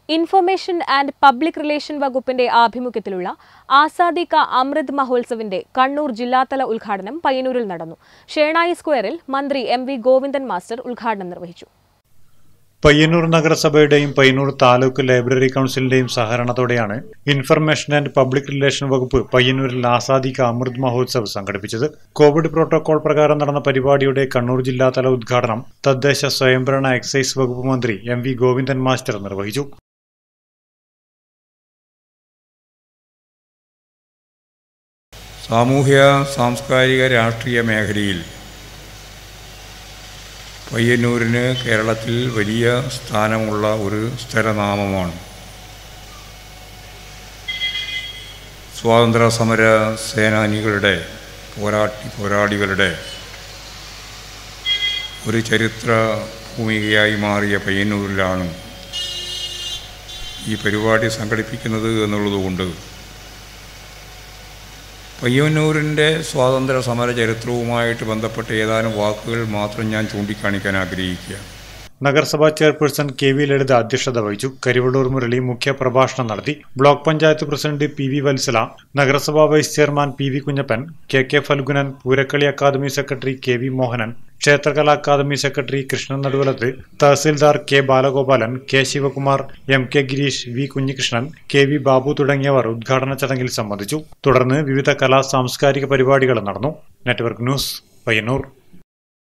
information and public relation വകുപ്പിന്റെ ആഭിമുഖ്യത്തിലുള്ള ആസാദി കാ അമൃത് മഹോത്സവിന്റെ കണ്ണൂർ ജില്ലാതല ഉദ്ഘാടനം പയ്യന്നൂരിൽ നടന്നു ഷേണായി സ്ക്വയറിൽ മന്ത്രി എം വി ഗോവിന്ദൻ മാസ്റ്റർ ഉദ്ഘാടനം നിർവഹിച്ചു പയ്യന്നൂർ നഗരസഭയുടെയും പയ്യന്നൂർ താലൂക്ക് ലൈബ്രറി കൌൺസിലിന്റെയും സഹകരണത്തോടെയാണ് ഇൻഫർമേഷൻ ആൻഡ് പബ്ലിക് റിലേഷൻ വകുപ്പ് പയ്യന്നൂരിൽ ആസാദി കാ അമൃത് മഹോത്സവ് സംഘടിപ്പിച്ചത് കോവിഡ് പ്രോട്ടോകോൾ പ്രകാരം നടന്ന പരിപാടിയുടെ കണ്ണൂർ ജില്ലാതല ഉദ്ഘാടനം തദ്ദേശ സ്വയംഭരണ എക്സൈസ് വകുപ്പ് മന്ത്രി എം വി ഗോവിന്ദൻ മാസ്റ്റർ നിർവഹിച്ചു സാമൂഹ്യ സാംസ്കാരിക രാഷ്ട്രീയ മേഖലയിൽ പയ്യന്നൂരിന് കേരളത്തിൽ വലിയ സ്ഥാനമുള്ള ഒരു സ്ഥലനാമമാണ് സ്വാതന്ത്ര്യ സമര സേനാനികളുടെ പോരാട്ടി പോരാളികളുടെ ഒരു ചരിത്ര ഭൂമികയായി മാറിയ പയ്യന്നൂരിലാണ് ഈ പരിപാടി സംഘടിപ്പിക്കുന്നത് എന്നുള്ളതുകൊണ്ട് പയ്യന്നൂരിൻ്റെ സ്വാതന്ത്ര്യ സമര ചരിത്രവുമായിട്ട് ബന്ധപ്പെട്ട ഏതാനും വാക്കുകൾ മാത്രം ഞാൻ ചൂണ്ടിക്കാണിക്കാൻ ആഗ്രഹിക്കുക നഗരസഭാ ചെയർപേഴ്സൺ കെ വി ലളിത അധ്യക്ഷത വഹിച്ചു കരിവള്ളൂർ മുരളി മുഖ്യ പ്രഭാഷണം നടത്തി block panchayat president P V Vatsala നഗരസഭാ vice chairman P V Kunhappan K K Phalgunan Poorakkali academy secretary K V Mohanan ക്ഷേത്രകലാ academy secretary Krishnan Naduvalath tahsildar K Balagopalan K Sivakumar M K Gireesh V Kunhikrishnan K V Babu തുടങ്ങിയവർ ഉദ്ഘാടന ചടങ്ങിൽ സംബന്ധിച്ചു തുടർന്ന് വിവിധ കലാ സാംസ്കാരിക പരിപാടികൾ നടന്നു നെറ്റ്വർക്ക് ന്യൂസ് പയ്യന്നൂർ